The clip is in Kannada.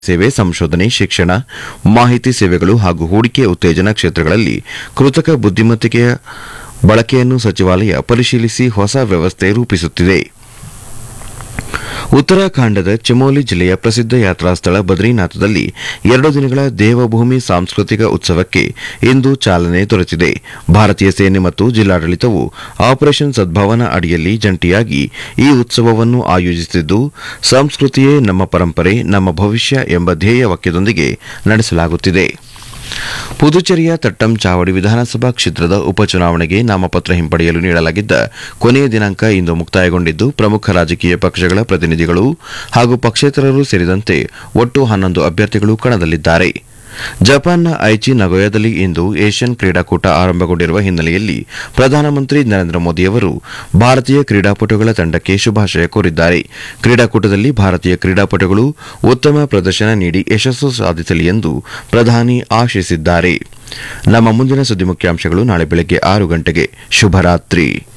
ಸೇವೆ ಸಂಶೋಧನೆ ಶಿಕ್ಷಣ ಮಾಹಿತಿ ಸೇವೆಗಳು ಹಾಗೂ ಹೂಡಿಕೆ ಉತ್ತೇಜನ ಕ್ಷೇತ್ರಗಳಲ್ಲಿ ಕೃತಕ ಬುದ್ದಿಮತ್ತೆಯ ಬಳಕೆಯನ್ನು ಸಚಿವಾಲಯ ಪರಿಶೀಲಿಸಿ ಹೊಸ ವ್ಯವಸ್ಥೆ ರೂಪಿಸುತ್ತಿದೆ ಉತ್ತರಾಖಂಡದ ಚಮೋಲಿ ಜಿಲ್ಲೆಯ ಪ್ರಸಿದ್ಧ ಯಾತ್ರಾ ಸ್ಥಳ ಬದ್ರಿನಾಥದಲ್ಲಿ ಎರಡು ದಿನಗಳ ದೇವಭೂಮಿ ಸಾಂಸ್ಕೃತಿಕ ಉತ್ಸವಕ್ಕೆ ಇಂದು ಚಾಲನೆ ದೊರೆತಿದೆ ಭಾರತೀಯ ಸೇನೆ ಮತ್ತು ಜಿಲ್ಲಾಡಳಿತವು ಆಪರೇಷನ್ ಸದ್ಭಾವನಾ ಅಡಿಯಲ್ಲಿ ಜಂಟಿಯಾಗಿ ಈ ಉತ್ಸವವನ್ನು ಆಯೋಜಿಸಿದ್ದು ಸಂಸ್ಕೃತಿಯೇ ನಮ್ಮ ಪರಂಪರೆ ನಮ್ಮ ಭವಿಷ್ಯ ಎಂಬ ಧ್ಯೇಯ ವಾಕ್ಯದೊಂದಿಗೆ ನಡೆಸಲಾಗುತ್ತಿದೆ ಪುದುಚೇರಿಯ ತಟ್ಟಂ ಚಾವಡಿ ವಿಧಾನಸಭಾ ಕ್ಷೇತ್ರದ ಉಪಚುನಾವಣೆಗೆ ನಾಮಪತ್ರ ಹಿಂಪಡೆಯಲು ನೀಡಲಾಗಿದ್ದ ಕೊನೆಯ ದಿನಾಂಕ ಇಂದು ಮುಕ್ತಾಯಗೊಂಡಿದ್ದು ಪ್ರಮುಖ ರಾಜಕೀಯ ಪಕ್ಷಗಳ ಪ್ರತಿನಿಧಿಗಳು ಹಾಗೂ ಪಕ್ಷೇತರರು ಸೇರಿದಂತೆ ಒಟ್ಟು ಹನ್ನೊಂದು ಅಭ್ಯರ್ಥಿಗಳು ಕಣದಲ್ಲಿದ್ದಾರೆ ಜಪಾನ್ನ ಐಚಿ ನಗೋಯಾದಲ್ಲಿ ಇಂದು ಏಷ್ಯನ್ ಕ್ರೀಡಾಕೂಟ ಆರಂಭಗೊಂಡಿರುವ ಹಿನ್ನೆಲೆಯಲ್ಲಿ ಪ್ರಧಾನಮಂತ್ರಿ ನರೇಂದ್ರ ಮೋದಿಯವರು ಭಾರತೀಯ ಕ್ರೀಡಾಪಟುಗಳ ತಂಡಕ್ಕೆ ಶುಭಾಶಯ ಕೋರಿದ್ದಾರೆ ಕ್ರೀಡಾಕೂಟದಲ್ಲಿ ಭಾರತೀಯ ಕ್ರೀಡಾಪಟುಗಳು ಉತ್ತಮ ಪ್ರದರ್ಶನ ನೀಡಿ ಯಶಸ್ಸು ಸಾಧಿಸಲಿ ಎಂದು ಪ್ರಧಾನಿ ಆಶಿಸಿದ್ದಾರೆ ನಮ್ಮ ಮುಂದಿನ ಸುದ್ದಿ ಮುಖ್ಯಾಂಶಗಳು ನಾಳೆ ಬೆಳಗ್ಗೆ ಆರು ಗಂಟೆಗೆ ಶುಭರಾತ್ರಿ